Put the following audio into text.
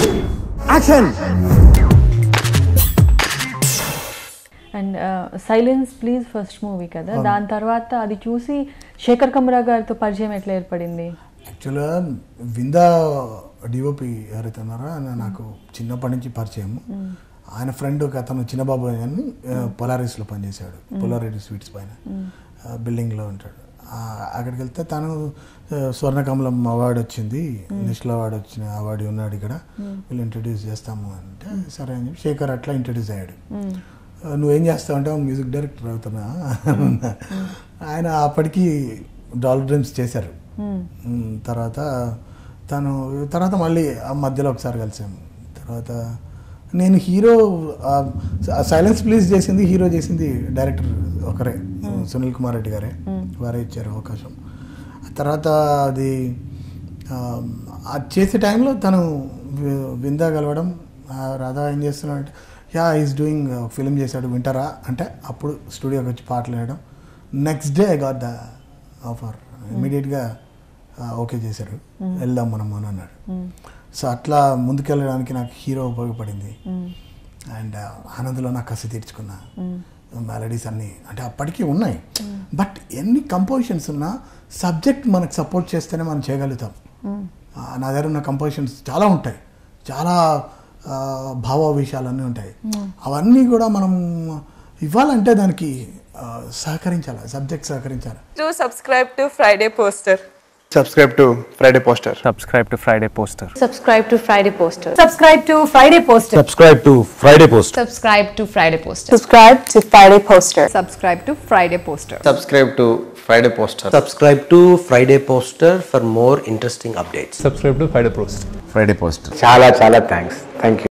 Action and silence please first movie కదా దాని తర్వాత అది చూసి శేఖర్ కమరా గారితో పరిచయం ఎట్లా ఏర్పడింది యాక్చువల్గా విందా డిఓపి ఎవరైతే ఉన్నారో ఆయన నాకు చిన్నప్పటి నుంచి పరిచయం ఆయన ఫ్రెండ్ ఒక అతను చిన్నబాబు అని పొలారిస్లో పనిచేశాడు పొలారిటీ స్వీట్స్ పైన ఆ, బిల్డింగ్లో ఉంటాడు ఆ, అక్కడికి వెళ్తే తను ఆ, స్వర్ణకమలం అవార్డు వచ్చింది నేషనల్ అవార్డు వచ్చిన అవార్డు ఉన్నాడు ఇక్కడ వీళ్ళు ఇంట్రడ్యూస్ చేస్తాము అంటే సరే అని చెప్పి శేఖర్ అట్లా ఇంట్రడ్యూస్ అయ్యాడు ఆ, నువ్వేం చేస్తావు అంటే మ్యూజిక్ డైరెక్టర్ అవుతున్నా అన్నా. ఆయన అప్పటికి డాల్ డ్రీమ్స్ చేశారు మ్, తర్వాత తను తర్వాత మళ్ళీ ఆ మధ్యలో ఒకసారి కలిసాము తర్వాత నేను హీరో సైలెన్స్ ప్లీజ్ చేసింది హీరో చేసింది డైరెక్టర్ ఒకరే సునీల్ కుమార్ రెడ్డి గారే వారే ఇచ్చారు అవకాశం ఆ తర్వాత అది ఆ, అది చేసే టైంలో తను వి- విందా కలవడం ఆ, రాధా ఏం చేస్తున్నాడు అంటే యా ఈజ్ డూయింగ్ ఫిలిం చేశాడు వింటారా అంటే అప్పుడు స్టూడియోకి వచ్చి పాటలు వేయడం next day I got the offer ఇమీడియట్గా ఓకే చేశారు వెళ్దాం మనం అని అన్నాడు సో అట్లా ముందుకెళ్ళడానికి నాకు హీరో ఉపయోగపడింది అండ్ ఆనందలో నా కసి తీర్చుకున్నా మెలడీస్ అన్నీ అంటే అప్పటికీ ఉన్నాయి బట్ ఎన్ని కంపోజిషన్స్ ఉన్నా సబ్జెక్ట్ మనకు సపోర్ట్ చేస్తేనే మనం చేయగలుగుతాం ఆ, నా దగ్గర ఉన్న కంపోజిషన్స్ చాలా ఉంటాయి చాలా ఆ, భావ విషయాలన్నీ ఉంటాయి అవన్నీ కూడా మనం ఇవ్వాలంటే దానికి ఆ, సహకరించాలి సబ్జెక్ట్ సహకరించాలి Do subscribe to Friday Poster. subscribe to Friday Poster. subscribe to Friday Poster. Subscribe to Friday Poster. Subscribe to Friday Poster. Subscribe to Friday post Subscribe to Friday Poster. Subscribe to Friday Poster. Subscribe to Friday Poster. Subscribe to Friday Poster. subscribe to Friday Poster for more interesting updates. Subscribe to Friday Poster. Friday post చాలా చాలా thanks thank you